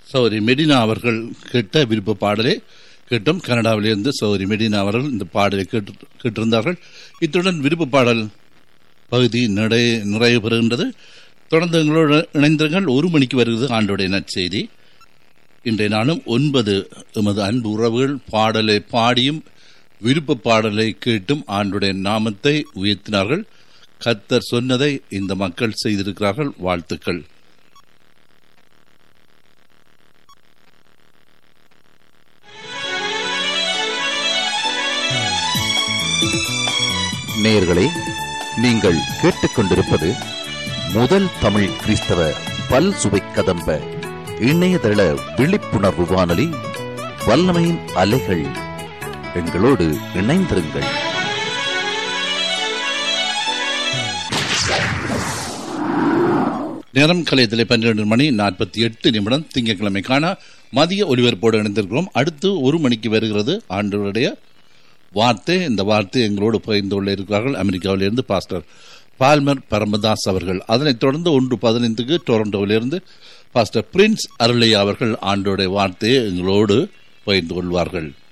சௌரி மெடினா அவர்கள் கேட்ட விருப்ப பாடலை கேட்டோம் கனடாவிலிருந்து சௌரி மெடினா அவர்கள் இந்த பாடலை கேட்டு கேட்டிருந்தார்கள் இத்துடன் விருப்ப பாடல் பகுதி நடை நிறைவு பெறுகின்றது தொடர்ந்து எங்களோடு இணைந்திருங்கள் ஒரு மணிக்கு வருகிறது ஆண்டோடைய நற்செய்தி இன்றைய நாளும் ஒன்பது எமது அன்பு உறவுகள் பாடலை பாடியும் விருப்ப பாடலை கேட்டும் ஆண்டுடைய நாமத்தை உயர்த்தினார்கள் கத்தர் சொன்னதை இந்த மக்கள் செய்திருக்கிறார்கள் வாழ்த்துக்கள் நேயர்களே நீங்கள் கேட்டுக்கொண்டிருப்பது முதல் தமிழ் கிறிஸ்தவ பல் சுவை கதம்ப இணையதள விழிப்புணர்வு வானொலி வல்லமையின் அலைகள் எங்களோடு இணைந்திருங்கள் நேரம் கலையத்திலே பன்னிரண்டு மணி நாற்பத்தி எட்டு நிமிடம் திங்கட்கிழமைக்கான மதிய ஒலிபரப்போடு இணைந்திருக்கிறோம் அடுத்து ஒரு மணிக்கு வருகிறது ஆண்டவருடைய வார்த்தை இந்த வார்த்தை எங்களோடு பகிர்ந்து கொள்ள இருக்கிறார்கள் அமெரிக்காவிலிருந்து பாஸ்டர் பால்மர் பரமதாஸ் அவர்கள் அதனைத் தொடர்ந்து ஒன்று பதினைந்துக்கு டொரண்டோவிலிருந்து பாஸ்டர் பிரின்ஸ் அருளையா அவர்கள் ஆண்டோடைய வார்த்தையை எங்களோடு பகிர்ந்து கொள்வார்கள்